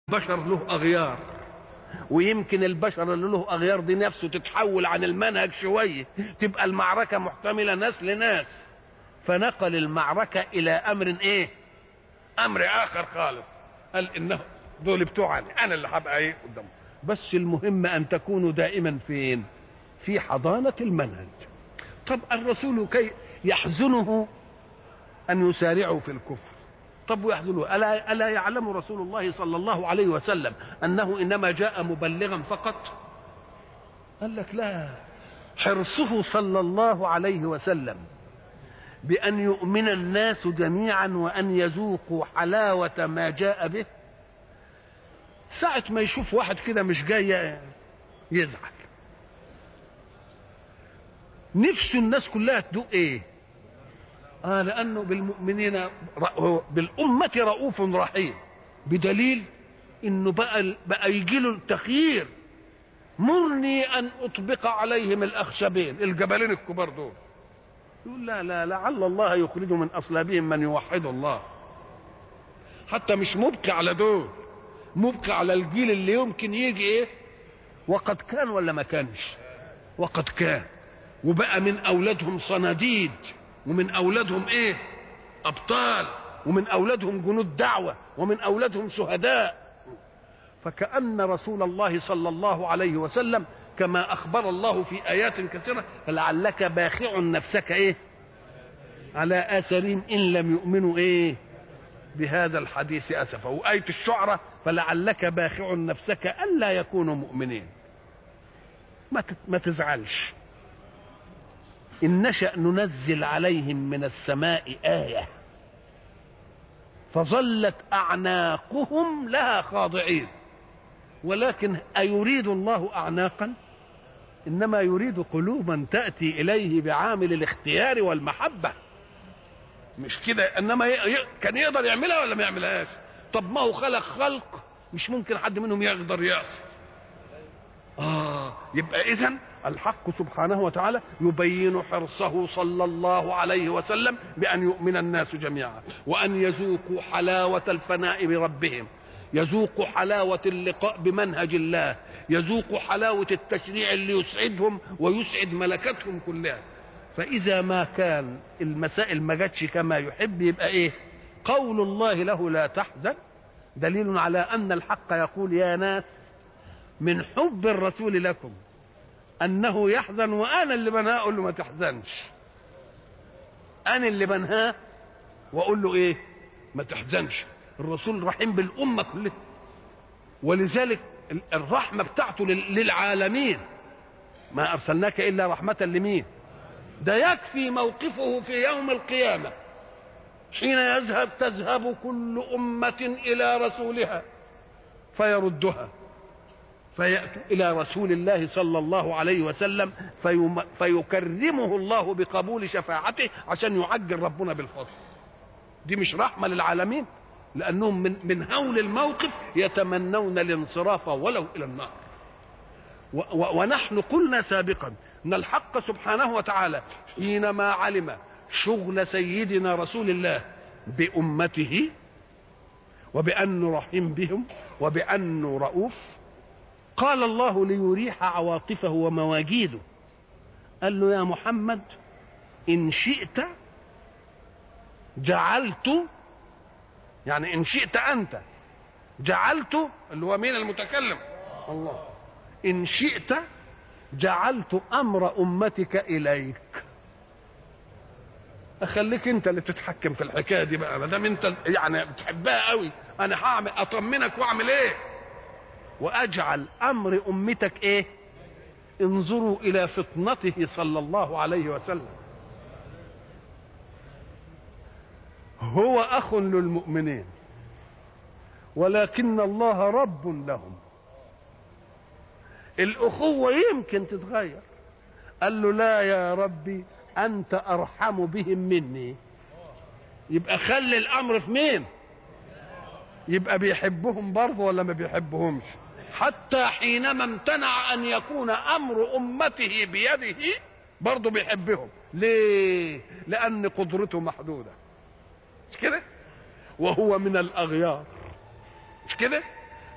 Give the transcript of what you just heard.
بشر له اغيار ويمكن البشر اللي له اغيار دي نفسه تتحول عن المنهج شويه تبقى المعركه محتمله ناس لناس فنقل المعركه الى امر ايه امر اخر خالص قال انه دول بتوعني انا اللي هبقى ايه قدامهم بس المهم ان تكونوا دائما فين في حضانه المنهج طب الرسول كي يحزنه ان يسارعوا في الكفر طب ويحزنه ألا, ألا يعلم رسول الله صلى الله عليه وسلم أنه إنما جاء مبلغا فقط قال لك لا حرصه صلى الله عليه وسلم بأن يؤمن الناس جميعا وأن يذوقوا حلاوة ما جاء به ساعة ما يشوف واحد كده مش جاي يزعل نفس الناس كلها تدوق ايه آه لأنه بالمؤمنين بالأمة رؤوف رحيم بدليل إنه بقى بقى يجي له التخيير مرني أن أطبق عليهم الأخشبين الجبلين الكبار دول يقول لا لا لعل الله يخرج من أصلابهم من يوحد الله حتى مش مبكي على دول مبكي على الجيل اللي يمكن يجي ايه وقد كان ولا ما كانش وقد كان وبقى من أولادهم صناديد ومن اولادهم ايه ابطال ومن اولادهم جنود دعوه ومن اولادهم شهداء فكأن رسول الله صلى الله عليه وسلم كما اخبر الله في ايات كثيره فلعلك باخع نفسك ايه على اثرهم ان لم يؤمنوا ايه بهذا الحديث اسفا وايه الشعراء فلعلك باخع نفسك الا يكونوا مؤمنين ما ما تزعلش إن نشأ ننزل عليهم من السماء آية فظلت أعناقهم لها خاضعين ولكن أيريد الله أعناقا إنما يريد قلوبا تأتي إليه بعامل الاختيار والمحبة مش كده إنما ي... كان يقدر يعملها ولا ما يعملهاش طب ما هو خلق خلق مش ممكن حد منهم يقدر يعصي آه يبقى إذا الحق سبحانه وتعالى يبين حرصه صلى الله عليه وسلم بأن يؤمن الناس جميعا وأن يذوقوا حلاوة الفناء بربهم يذوقوا حلاوة اللقاء بمنهج الله يذوقوا حلاوة التشريع اللي يسعدهم ويسعد ملكتهم كلها فإذا ما كان المسائل ما جاتش كما يحب يبقى إيه قول الله له لا تحزن دليل على أن الحق يقول يا ناس من حب الرسول لكم انه يحزن وانا اللي بنهاه اقول له ما تحزنش انا اللي بنهاه واقول له ايه ما تحزنش الرسول رحيم بالامه كلها ولذلك الرحمه بتاعته للعالمين ما ارسلناك الا رحمه لمين ده يكفي موقفه في يوم القيامه حين يذهب تذهب كل امه الى رسولها فيردها فيأتوا إلى رسول الله صلى الله عليه وسلم فيم فيكرمه الله بقبول شفاعته عشان يعجل ربنا بالفضل دي مش رحمة للعالمين لأنهم من, من هول الموقف يتمنون الانصراف ولو إلى النار و و ونحن قلنا سابقا أن الحق سبحانه وتعالى حينما علم شغل سيدنا رسول الله بأمته وبأنه رحيم بهم وبأنه رؤوف قال الله ليريح عواطفه ومواجيده قال له يا محمد إن شئت جعلت يعني إن شئت أنت جعلت اللي هو مين المتكلم الله إن شئت جعلت أمر أمتك إليك اخليك انت اللي تتحكم في الحكايه دي بقى ما دام انت يعني بتحبها قوي انا هعمل اطمنك واعمل ايه واجعل امر امتك ايه انظروا الى فطنته صلى الله عليه وسلم هو اخ للمؤمنين ولكن الله رب لهم الاخوه يمكن تتغير قال له لا يا ربي انت ارحم بهم مني يبقى خلي الامر في مين يبقى بيحبهم برضه ولا ما بيحبهمش حتى حينما امتنع ان يكون امر امته بيده برضه بيحبهم ليه لان قدرته محدوده مش كده وهو من الاغيار مش كده